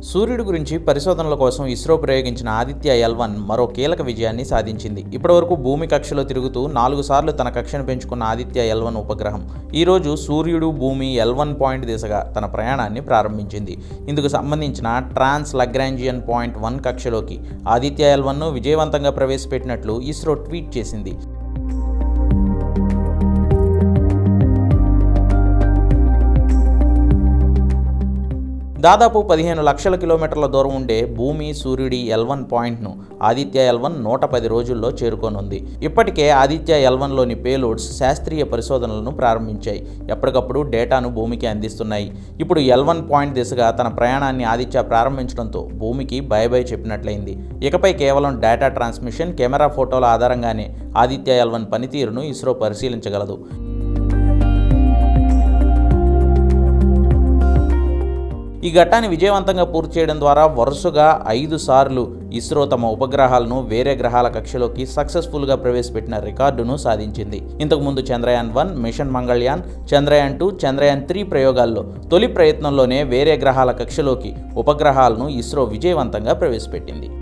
సూర్యుడి గురించి పరిశోధనల కోసం ఇస్రో ప్రయోగించిన ఆదిత్య ఎల్ వన్ మరో కీలక విజయాన్ని సాధించింది ఇప్పటివరకు భూమి కక్షలో తిరుగుతూ నాలుగు సార్లు తన కక్షను పెంచుకున్న ఆదిత్య ఎల్ వన్ ఉపగ్రహం ఈరోజు సూర్యుడు భూమి ఎల్ వన్ పాయింట్ దిశగా తన ప్రయాణాన్ని ప్రారంభించింది ఇందుకు సంబంధించిన ట్రాన్స్ లగ్రాంజియన్ పాయింట్ వన్ కక్షలోకి ఆదిత్య ఎల్ వన్ను విజయవంతంగా ప్రవేశపెట్టినట్లు ఇస్రో ట్వీట్ చేసింది దాదాపు పదిహేను లక్షల కిలోమీటర్ల దూరం ఉండే భూమి సూర్యుడి ఎల్ వన్ పాయింట్ను ఆదిత్య ఎల్ వన్ నూట పది రోజుల్లో చేరుకోనుంది ఇప్పటికే ఆదిత్య ఎల్ వన్లోని పేలోడ్స్ శాస్త్రీయ పరిశోధనలను ప్రారంభించాయి ఎప్పటికప్పుడు డేటాను భూమికి అందిస్తున్నాయి ఇప్పుడు ఎల్ వన్ పాయింట్ దిశగా తన ప్రయాణాన్ని ఆదిత్య ప్రారంభించడంతో భూమికి బై బై చెప్పినట్లయింది ఇకపై కేవలం డేటా ట్రాన్స్మిషన్ కెమెరా ఫోటోల ఆధారంగానే ఆదిత్య ఎల్ వన్ పనితీరును ఇస్రో పరిశీలించగలదు ఈ ఘట్టాన్ని విజయవంతంగా పూర్తి చేయడం ద్వారా వరుసగా ఐదు సార్లు ఇస్రో తమ ఉపగ్రహాలను వేరే గ్రహాల కక్షలోకి సక్సెస్ఫుల్గా ప్రవేశపెట్టిన రికార్డును సాధించింది ఇంతకుముందు Chandrayaan one mission Mangalyaan Chandrayaan two Chandrayaan three ప్రయోగాల్లో తొలి ప్రయత్నంలోనే వేరే గ్రహాల కక్షలోకి ఉపగ్రహాలను ఇస్రో విజయవంతంగా ప్రవేశపెట్టింది